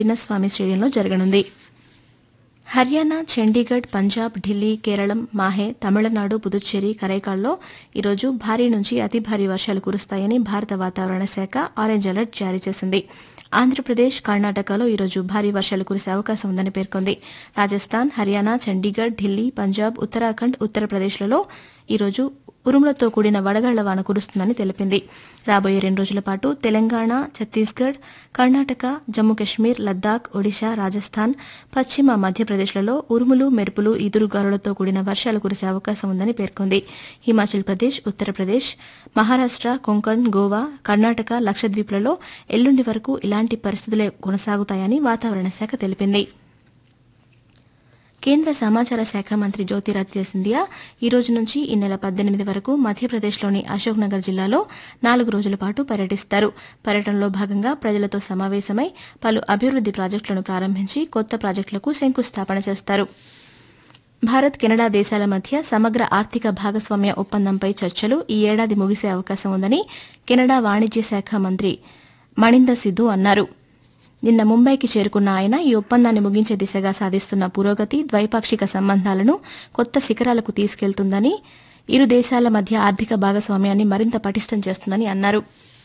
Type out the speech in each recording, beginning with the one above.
చిన్నస్వామి స్టేడియంలో జరగనుంది హర్యానా చండీగఢ్ పంజాబ్ ఢిల్లీ కేరళం మాహే తమిళనాడు పుదుచ్చేరి కరైకాల్లో ఈరోజు భారీ నుంచి అతి భారీ వర్షాలు కురుస్తాయని భారత వాతావరణ శాఖ ఆరెంజ్ అలర్ట్ జారీ చేసింది ఆంధ్రప్రదేశ్ కర్ణాటకలో ఈరోజు భారీ వర్షాలు కురిసే అవకాశం ఉందని పేర్కొంది రాజస్థాన్ హర్యానా చండీగఢ్ ఢిల్లీ పంజాబ్ ఉత్తరాఖండ్ ఉత్తరప్రదేశ్లలో ఈరోజు ఉరుములతో కూడిన వడగళ్ల వాన కురుస్తుందని తెలిపింది రాబోయే రెండు రోజుల పాటు తెలంగాణ ఛత్తీస్గఢ్ కర్ణాటక జమ్మూ కశ్మీర్ లద్దాఖ్ ఒడిశా రాజస్థాన్ పశ్చిమ మధ్యప్రదేశ్లలో ఉరుములు మెరుపులు ఈదురుగాలులతో కూడిన వర్షాలు కురిసే అవకాశం ఉందని పేర్కొంది హిమాచల్ ప్రదేశ్ ఉత్తరప్రదేశ్ మహారాష్ట కొంకణ్ గోవా కర్ణాటక లక్షద్వీప్లలో ఎల్లుండి వరకు ఇలాంటి పరిస్థితులే కొనసాగుతాయని వాతావరణ శాఖ తెలిపింది కేంద్ర సమాచార శాఖ మంత్రి జ్యోతిరాదిత్య సింధియా ఈ రోజు నుంచి ఈ నెల పద్దెనిమిది వరకు మధ్యప్రదేశ్లోని అశోక్ నగర్ జిల్లాలో నాలుగు రోజుల పాటు పర్యటిస్తారు పర్యటనలో భాగంగా ప్రజలతో సమావేశమై పలు అభివృద్ది ప్రాజెక్టులను ప్రారంభించి కొత్త ప్రాజెక్టులకు శంకుస్థాపన చేస్తారు భారత్ కెనడా దేశాల మధ్య సమగ్ర ఆర్థిక భాగస్వామ్య ఒప్పందంపై చర్చలు ఈ ఏడాది ముగిసే అవకాశం ఉందని కెనడా వాణిజ్య శాఖ మంత్రి మణిందర్ సిద్దు అన్నారు నిన్న ముంబైకి చేరుకున్న ఆయన ఈ ఒప్పందాన్ని ముగించే దిశగా సాధిస్తున్న పురోగతి ద్వైపాక్షిక సంబంధాలను కొత్త శిఖరాలకు తీసుకెళ్తుందని ఇరు దేశాల మధ్య ఆర్థిక భాగస్వామ్యాన్ని మరింత పటిష్టం చేస్తుందని అన్నారు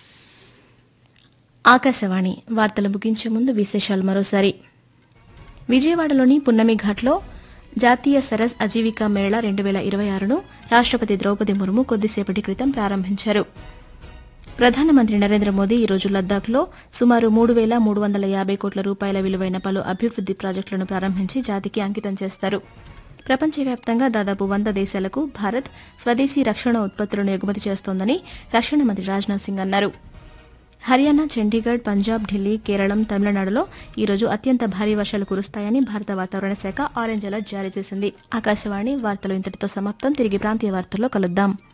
ఆకాశవాణి వార్తలు ముగించే ముందు విశేషాలు మరోసారి విజయవాడలోని పున్నమి ఘాట్లో జాతీయ సరస్ అజీవికా మేళా రెండు వేల ఇరవై ఆరును రాష్టపతి ద్రౌపది ముర్ము కొద్దిసేపటి క్రితం ప్రారంభించారు ప్రధానమంత్రి నరేంద్ర మోదీ ఈ రోజు లద్దాఖ్లో సుమారు మూడు వేల మూడు వందల యాభై కోట్ల రూపాయల విలువైన పలు అభివృద్ది ప్రాజెక్టులను ప్రారంభించి జాతికి అంకితం చేస్తారు ప్రపంచవ్యాప్తంగా దాదాపు వంద దేశాలకు భారత్ స్వదేశీ రక్షణ ఉత్పత్తులను ఎగుమతి చేస్తోందని రక్షణ మంత్రి రాజ్నాథ్ సింగ్ అన్నారు హర్యానా చండీగఢ్ పంజాబ్ ఢిల్లీ కేరళం తమిళనాడులో ఈరోజు అత్యంత భారీ వర్షాలు కురుస్తాయని భారత వాతావరణ శాఖ ఆరెంజ్ అలర్ట్ జారీ చేసింది ఆకాశవాణి వార్తలు ఇంతటితో సమాప్తం తిరిగి ప్రాంతీయ వార్తల్లో కలుద్దాం